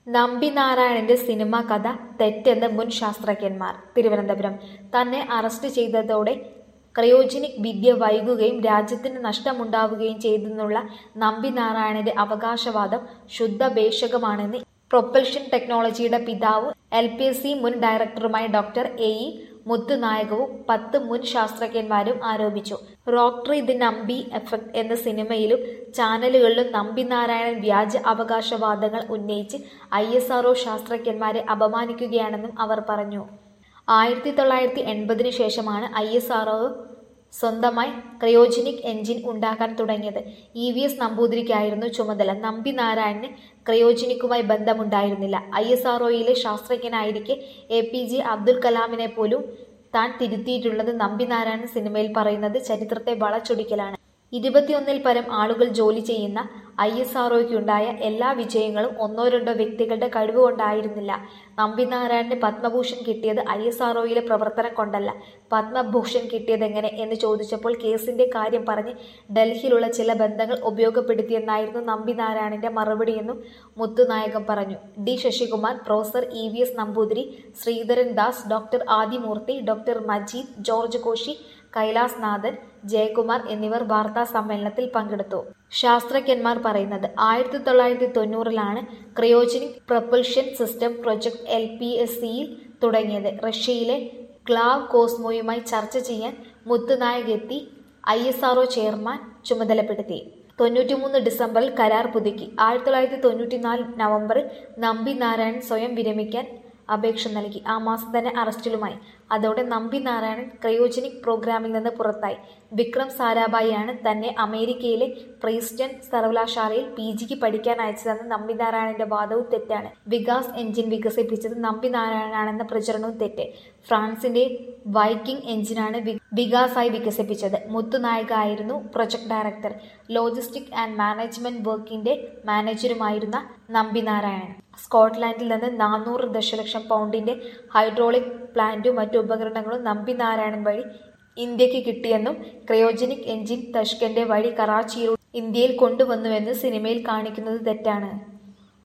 നമ്പിനാരായണന്റെ cinema കഥ തെറ്റെന്ന് മുൻ ശാസ്ത്രജ്ഞന്മാർ തിരുവനന്തപുരം തന്നെ അറസ്റ്റ് ചെയ്തതോടെ ക്രയോജനിക് വിദ്യ വൈകുകയും രാജ്യത്തിന് നഷ്ടമുണ്ടാവുകയും ചെയ്തെന്നുള്ള നമ്പിനാരായണന്റെ അവകാശവാദം ശുദ്ധഭേഷകമാണെന്ന് പ്രൊപ്പൽഷൻ ടെക്നോളജിയുടെ പിതാവും എൽ പി എസ് സി മുൻ ഡയറക്ടറുമായ ഡോക്ടർ എ ഇ മുത്തുനായകവും പത്ത് മുൻ ശാസ്ത്രജ്ഞന്മാരും ആരോപിച്ചു റോക്ടറി ദി നമ്പി എഫക്ട് എന്ന സിനിമയിലും ചാനലുകളിലും നമ്പിനാരായണൻ വ്യാജ അവകാശവാദങ്ങൾ ഉന്നയിച്ച് ഐ എസ് ആർഒ ശാസ്ത്രജ്ഞന്മാരെ അപമാനിക്കുകയാണെന്നും അവർ പറഞ്ഞു ആയിരത്തി തൊള്ളായിരത്തി എൺപതിനു ശേഷമാണ് ഐ എസ് ആർഒ സ്വന്തമായി ക്രയോജനിക് എഞ്ചിൻ ഉണ്ടാക്കാൻ തുടങ്ങിയത് ഇ വി എസ് നമ്പൂതിരിക്കായിരുന്നു ചുമതല നമ്പി നാരായണന് ക്രയോജനിക്കുമായി ബന്ധമുണ്ടായിരുന്നില്ല ഐ എസ് ആർഒയിലെ ശാസ്ത്രജ്ഞനായിരിക്കെ എ പി ജെ അബ്ദുൽ കലാമിനെ പോലും താൻ തിരുത്തിയിട്ടുള്ളത് നമ്പി നാരായണൻ സിനിമയിൽ പറയുന്നത് ചരിത്രത്തെ വളച്ചൊടിക്കലാണ് ഇരുപത്തിയൊന്നിൽ പരം ആളുകൾ ജോലി ചെയ്യുന്ന ഐ എസ് ആർഒയ്ക്കുണ്ടായ എല്ലാ വിജയങ്ങളും ഒന്നോ രണ്ടോ വ്യക്തികളുടെ കഴിവ് കൊണ്ടായിരുന്നില്ല നമ്പിനാരായണന് പത്മഭൂഷൺ കിട്ടിയത് ഐ എസ് ആർഒയിലെ പ്രവർത്തനം കൊണ്ടല്ല പത്മഭൂഷൺ കിട്ടിയതെങ്ങനെ എന്ന് ചോദിച്ചപ്പോൾ കേസിന്റെ കാര്യം പറഞ്ഞ് ഡൽഹിയിലുള്ള ചില ബന്ധങ്ങൾ ഉപയോഗപ്പെടുത്തിയെന്നായിരുന്നു നമ്പിനാരായണന്റെ മറുപടിയെന്നും മുത്തുനായകം പറഞ്ഞു D Sasikumar professor E V S Namboothiri Sreedharan Das doctor Adimurthi doctor Majeed George Koshy Kailas Nathan Jayakumar എന്നിവർ വാർത്താ സമ്മേളനത്തിൽ പങ്കെടുത്തു ശാസ്ത്രജ്ഞന്മാർ പറയുന്നത് ആയിരത്തി തൊള്ളായിരത്തി തൊണ്ണൂറിലാണ് cryogenic propulsion system project L P S സിയിൽ തുടങ്ങിയത് റഷ്യയിലെ ക്ലാവ് കോസ്മോയുമായി ചർച്ച ചെയ്യാൻ മുത്തുനായക് എത്തി ഐ എസ് ആർഒ ചെയർമാൻ ചുമതലപ്പെടുത്തി തൊണ്ണൂറ്റിമൂന്ന് ഡിസംബറിൽ കരാർ പുതുക്കി ആയിരത്തി തൊള്ളായിരത്തി തൊണ്ണൂറ്റിനാല് നവംബറിൽ നമ്പി നാരായണൻ സ്വയം വിരമിക്കാൻ അപേക്ഷ നൽകി ആ മാസം തന്നെ അറസ്റ്റിലുമായി അതോടെ നമ്പി നാരായണൻ ക്രയോജനിക് പ്രോഗ്രാമിൽ നിന്ന് പുറത്തായി വിക്രം സാരാഭായിയാണ് തന്നെ അമേരിക്കയിലെ പ്രീസ്റ്റൺ സർവകലാശാലയിൽ പി ജിക്ക് പഠിക്കാൻ അയച്ചതെന്ന് നമ്പി നാരായണന്റെ വാദവും തെറ്റാണ് വികാസ് എഞ്ചിൻ വികസിപ്പിച്ചത് നമ്പി നാരായണനാണെന്ന പ്രചരണവും തെറ്റ് ഫ്രാൻസിന്റെ വൈക്കിംഗ് എഞ്ചിനാണ് വികാസായി വികസിപ്പിച്ചത് മുത്തുനായക ആയിരുന്നു project director logistic and management വർക്കിന്റെ മാനേജറുമായിരുന്ന നമ്പി നാരായണൻ സ്കോട്ട്ലാൻഡിൽ നിന്ന് നാനൂറ് ദശലക്ഷം പൗണ്ടിന്റെ ഹൈഡ്രോളിക് പ്ലാന്റും മറ്റു ഉപകരണങ്ങളും നമ്പി നാരായണൻ വഴി ഇന്ത്യക്ക് കിട്ടിയെന്നും ക്രയോജനിക് എഞ്ചിൻ തഷ്കന്റെ വഴി കറാച്ചിയിലൂടെ ഇന്ത്യയിൽ കൊണ്ടുവന്നുവെന്ന് സിനിമയിൽ കാണിക്കുന്നത് തെറ്റാണ്